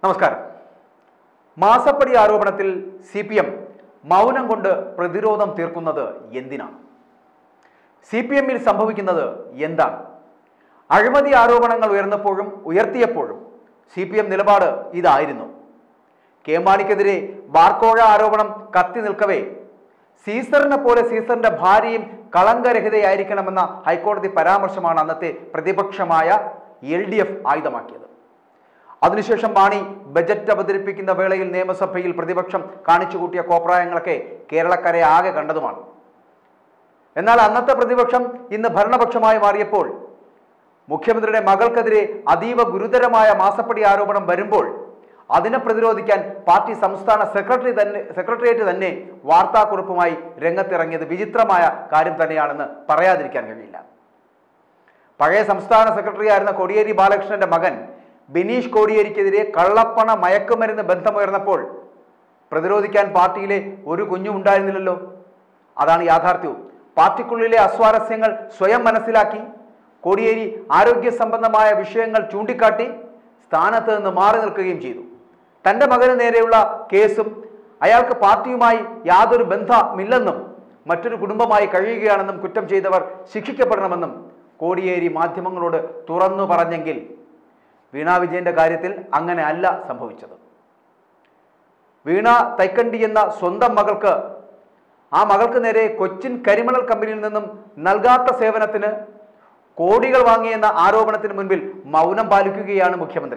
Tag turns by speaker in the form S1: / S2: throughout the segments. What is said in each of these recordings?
S1: നമസ്കാരം മാസപ്പടി ആരോപണത്തിൽ സി പി എം മൗനം കൊണ്ട് പ്രതിരോധം തീർക്കുന്നത് എന്തിനാണ് സി പി എമ്മിൽ സംഭവിക്കുന്നത് എന്താണ് അഴിമതി ആരോപണങ്ങൾ ഉയർന്നപ്പോഴും ഉയർത്തിയപ്പോഴും സി പി എം നിലപാട് ഇതായിരുന്നു കെ മാണിക്കെതിരെ ബാർക്കോഴ ആരോപണം കത്തി നിൽക്കവേ സീസറിനെ പോലെ സീസറിന്റെ ഭാര്യയും കളങ്കരഹിതയായിരിക്കണമെന്ന ഹൈക്കോടതി പരാമർശമാണ് അന്നത്തെ പ്രതിപക്ഷമായ എൽ ഡി എഫ് ആയുധമാക്കിയത് അതിനുശേഷം മാണി ബജറ്റ് അവതരിപ്പിക്കുന്ന വേളയിൽ നിയമസഭയിൽ പ്രതിപക്ഷം കാണിച്ചുകൂട്ടിയ കോപ്രായങ്ങളൊക്കെ കേരളക്കരെ ആകെ കണ്ടതുമാണ് എന്നാൽ അന്നത്തെ പ്രതിപക്ഷം ഇന്ന് ഭരണപക്ഷമായി മാറിയപ്പോൾ മുഖ്യമന്ത്രിയുടെ മകൾക്കെതിരെ അതീവ ഗുരുതരമായ മാസപ്പടി ആരോപണം വരുമ്പോൾ അതിനെ പ്രതിരോധിക്കാൻ പാർട്ടി സംസ്ഥാന സെക്രട്ടറി തന്നെ സെക്രട്ടേറിയറ്റ് തന്നെ വാർത്താക്കുറിപ്പുമായി രംഗത്തിറങ്ങിയത് വിചിത്രമായ കാര്യം തന്നെയാണെന്ന് പറയാതിരിക്കാൻ കഴിയില്ല പഴയ സംസ്ഥാന സെക്രട്ടറി ആയിരുന്ന കോടിയേരി ബാലകൃഷ്ണന്റെ മകൻ ബിനീഷ് കോടിയേരിക്കെതിരെ കള്ളപ്പണ മയക്കുമരുന്ന് ബന്ധമുയർന്നപ്പോൾ പ്രതിരോധിക്കാൻ പാർട്ടിയിലെ ഒരു കുഞ്ഞും ഉണ്ടായിരുന്നില്ലല്ലോ അതാണ് യാഥാർത്ഥ്യവും പാർട്ടിക്കുള്ളിലെ അസ്വാരസ്യങ്ങൾ സ്വയം മനസ്സിലാക്കി കോടിയേരി ആരോഗ്യ സംബന്ധമായ വിഷയങ്ങൾ ചൂണ്ടിക്കാട്ടി സ്ഥാനത്ത് നിന്ന് മാറി നിൽക്കുകയും ചെയ്തു തന്റെ മകന് നേരെയുള്ള കേസും അയാൾക്ക് പാർട്ടിയുമായി യാതൊരു ബന്ധമില്ലെന്നും മറ്റൊരു കുടുംബമായി കഴിയുകയാണെന്നും കുറ്റം ചെയ്തവർ ശിക്ഷിക്കപ്പെടണമെന്നും കോടിയേരി മാധ്യമങ്ങളോട് തുറന്നു പറഞ്ഞെങ്കിൽ വീണ വിജയന്റെ കാര്യത്തിൽ അങ്ങനെ അല്ല സംഭവിച്ചത് വീണ തൈക്കണ്ടി എന്ന സ്വന്തം മകൾക്ക് ആ മകൾക്ക് നേരെ കൊച്ചിൻ കരിമണൽ കമ്പനിയിൽ നിന്നും നൽകാത്ത സേവനത്തിന് കോടികൾ വാങ്ങിയെന്ന ആരോപണത്തിന് മുൻപിൽ മൗനം പാലിക്കുകയാണ് മുഖ്യമന്ത്രി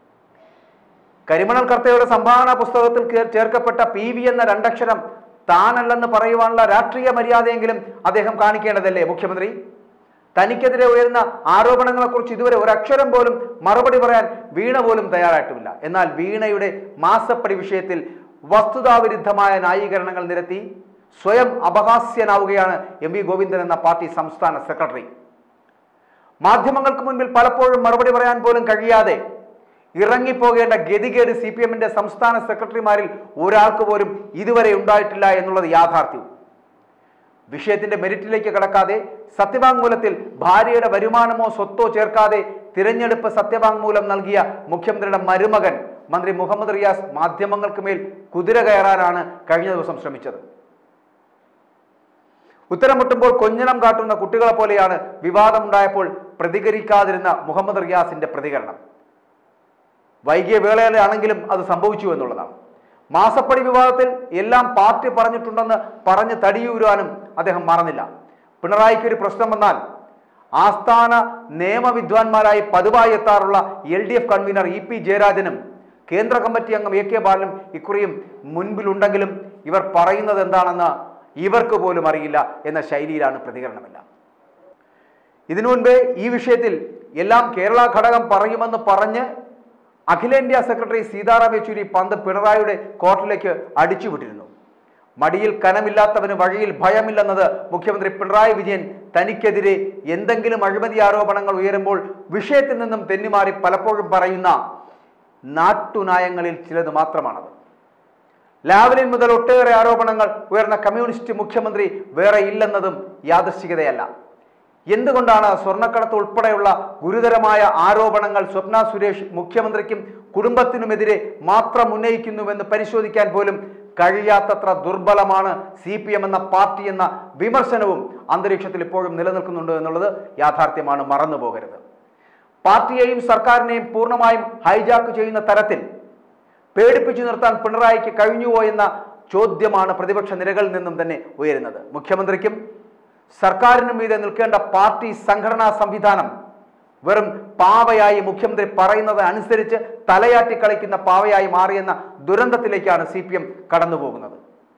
S1: കരിമണൽ കർത്തയുടെ സംഭാവന പുസ്തകത്തിൽ കേ- ചേർക്കപ്പെട്ട പി വി എന്ന രണ്ടക്ഷരം താനല്ലെന്ന് പറയുവാനുള്ള രാഷ്ട്രീയ മര്യാദയെങ്കിലും അദ്ദേഹം കാണിക്കേണ്ടതല്ലേ മുഖ്യമന്ത്രി തനിക്കെതിരെ ഉയരുന്ന ആരോപണങ്ങളെക്കുറിച്ച് ഇതുവരെ ഒരക്ഷരം പോലും മറുപടി പറയാൻ വീണ പോലും തയ്യാറായിട്ടുമില്ല എന്നാൽ വീണയുടെ മാസപ്പടി വിഷയത്തിൽ വസ്തുതാവിരുദ്ധമായ ന്യായീകരണങ്ങൾ നിരത്തി സ്വയം അപഹാസ്യനാവുകയാണ് എം വി ഗോവിന്ദൻ എന്ന പാർട്ടി സംസ്ഥാന സെക്രട്ടറി മാധ്യമങ്ങൾക്ക് മുൻപിൽ പലപ്പോഴും മറുപടി പറയാൻ പോലും കഴിയാതെ ഇറങ്ങിപ്പോകേണ്ട ഗതികേട് സി പി എമ്മിന്റെ സംസ്ഥാന സെക്രട്ടറിമാരിൽ ഒരാൾക്ക് പോലും ഇതുവരെ ഉണ്ടായിട്ടില്ല എന്നുള്ളത് യാഥാർത്ഥ്യവും വിഷയത്തിന്റെ മെരിറ്റിലേക്ക് കടക്കാതെ സത്യവാങ്മൂലത്തിൽ ഭാര്യയുടെ വരുമാനമോ സ്വത്തോ ചേർക്കാതെ തിരഞ്ഞെടുപ്പ് സത്യവാങ്മൂലം നൽകിയ മുഖ്യമന്ത്രിയുടെ മരുമകൻ മന്ത്രി മുഹമ്മദ് റിയാസ് മാധ്യമങ്ങൾക്ക് മേൽ കുതിര കയറാനാണ് കഴിഞ്ഞ ദിവസം ശ്രമിച്ചത് ഉത്തരം മുട്ടുമ്പോൾ കൊഞ്ഞനം കാട്ടുന്ന കുട്ടികളെ പോലെയാണ് വിവാദമുണ്ടായപ്പോൾ പ്രതികരിക്കാതിരുന്ന മുഹമ്മദ് റിയാസിന്റെ പ്രതികരണം വൈകിയ വേളയിലാണെങ്കിലും അത് സംഭവിച്ചു എന്നുള്ളതാണ് മാസപ്പടി വിവാദത്തിൽ എല്ലാം പാർട്ടി പറഞ്ഞിട്ടുണ്ടെന്ന് പറഞ്ഞ് തടിയൂരാനും അദ്ദേഹം മറന്നില്ല പിണറായിക്ക് ഒരു പ്രശ്നം വന്നാൽ ആസ്ഥാന നിയമവിദ്വാൻമാരായി പതിവായി എത്താറുള്ള L D F convener E P ജയരാജനും കേന്ദ്ര കമ്മിറ്റി അംഗം എ കെ ബാലനും ഇക്കുറിയും മുൻപിലുണ്ടെങ്കിലും ഇവർ പറയുന്നത് എന്താണെന്ന് ഇവർക്ക് പോലും അറിയില്ല എന്ന ശൈലിയിലാണ് പ്രതികരണമെല്ലാം ഇതിനു മുൻപേ ഈ വിഷയത്തിൽ എല്ലാം കേരള ഘടകം പറയുമെന്ന് പറഞ്ഞ് അഖിലേന്ത്യാ സെക്രട്ടറി സീതാറാം യെച്ചൂരി പന്ത് പിണറായിയുടെ കോർട്ടിലേക്ക് അടിച്ചുവിട്ടിരുന്നു മടിയിൽ കനമില്ലാത്തവന് വഴിയിൽ ഭയമില്ലെന്നത് മുഖ്യമന്ത്രി പിണറായി വിജയൻ തനിക്കെതിരെ എന്തെങ്കിലും അഴിമതി ആരോപണങ്ങൾ ഉയരുമ്പോൾ വിഷയത്തിൽ നിന്നും തെന്നിമാറി പലപ്പോഴും പറയുന്ന നാട്ടുനായങ്ങളിൽ ചിലത് മാത്രമാണത് ലാവലിൻ മുതൽ ഒട്ടേറെ ആരോപണങ്ങൾ ഉയർന്ന കമ്മ്യൂണിസ്റ്റ് മുഖ്യമന്ത്രി വേറെ ഇല്ലെന്നതും യാദൃശ്ചികതയല്ല എന്തുകൊണ്ടാണ് സ്വർണ്ണക്കടത്ത് ഉൾപ്പെടെയുള്ള ഗുരുതരമായ ആരോപണങ്ങൾ സ്വപ്ന സുരേഷ് മുഖ്യമന്ത്രിക്കും കുടുംബത്തിനുമെതിരെ മാത്രം ഉന്നയിക്കുന്നുവെന്ന് പരിശോധിക്കാൻ പോലും കഴിയാത്തത്ര ദുർബലമാണ് സി പി എം എന്ന പാർട്ടി എന്ന വിമർശനവും അന്തരീക്ഷത്തിൽ ഇപ്പോഴും നിലനിൽക്കുന്നുണ്ട് എന്നുള്ളത് യാഥാർത്ഥ്യമാണ് മറന്നു പോകരുത് പാർട്ടിയെയും സർക്കാരിനെയും പൂർണ്ണമായും ഹൈജാക്ക് ചെയ്യുന്ന തരത്തിൽ പേടിപ്പിച്ചു നിർത്താൻ പിണറായിക്ക് കഴിഞ്ഞുവോ എന്ന ചോദ്യമാണ് പ്രതിപക്ഷ നിരകളിൽ നിന്നും തന്നെ ഉയരുന്നത് മുഖ്യമന്ത്രിക്കും സർക്കാരിനും മീതെ നിൽക്കേണ്ട പാർട്ടി സംഘടനാ സംവിധാനം വെറും പാവയായി മുഖ്യമന്ത്രി പറയുന്നത് അനുസരിച്ച് തലയാട്ടി കളിക്കുന്ന പാവയായി മാറിയെന്ന ദുരന്തത്തിലേക്കാണ് സി പി എം കടന്നുപോകുന്നത്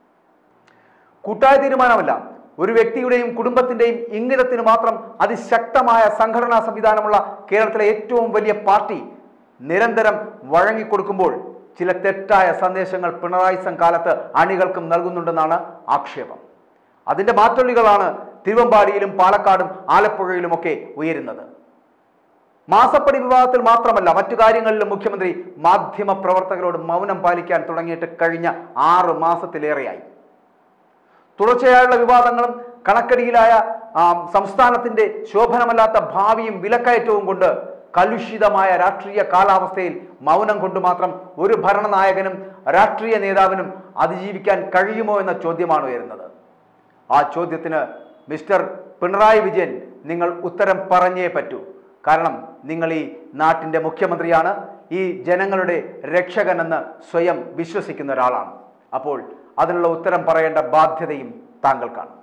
S1: കൂട്ടായ തീരുമാനമല്ല ഒരു വ്യക്തിയുടെയും കുടുംബത്തിന്റെയും ഇംഗിതത്തിന് മാത്രം അതിശക്തമായ സംഘടനാ സംവിധാനമുള്ള കേരളത്തിലെ ഏറ്റവും വലിയ പാർട്ടി നിരന്തരം വഴങ്ങിക്കൊടുക്കുമ്പോൾ ചില തെറ്റായ സന്ദേശങ്ങൾ പിണറായി സംഘാലത്ത് അണികൾക്കും നൽകുന്നുണ്ടെന്നാണ് ആക്ഷേപം അതിന്റെ മാറ്റൊള്ളികളാണ് തിരുവമ്പാടിയിലും പാലക്കാടും ആലപ്പുഴയിലുമൊക്കെ ഉയരുന്നത് മാസപ്പടി വിവാദത്തിൽ മാത്രമല്ല മറ്റു കാര്യങ്ങളിലും മുഖ്യമന്ത്രി മാധ്യമ പ്രവർത്തകരോട് മൗനം പാലിക്കാൻ തുടങ്ങിയിട്ട് കഴിഞ്ഞ ആറ് മാസത്തിലേറെയായി തുടർച്ചയായുള്ള വിവാദങ്ങളും കണക്കടിയിലായ ആ, സംസ്ഥാനത്തിന്റെ ശോഭനമല്ലാത്ത ഭാവിയും വിലക്കയറ്റവും കൊണ്ട് കലുഷിതമായ രാഷ്ട്രീയ കാലാവസ്ഥയിൽ മൗനം കൊണ്ട് മാത്രം ഒരു ഭരണനായകനും രാഷ്ട്രീയ നേതാവിനും അതിജീവിക്കാൻ കഴിയുമോ എന്ന ചോദ്യമാണ് ഉയരുന്നത് ആ ചോദ്യത്തിന് മിസ്റ്റർ പിണറായി വിജയൻ നിങ്ങൾ ഉത്തരം പറഞ്ഞേ പറ്റൂ കാരണം നിങ്ങൾ ഈ നാട്ടിൻ്റെ മുഖ്യമന്ത്രിയാണ് ഈ ജനങ്ങളുടെ രക്ഷകനെന്ന് സ്വയം വിശ്വസിക്കുന്ന ഒരാളാണ് അപ്പോൾ അതിനുള്ള ഉത്തരം പറയേണ്ട ബാധ്യതയും താങ്കൾക്കാണ്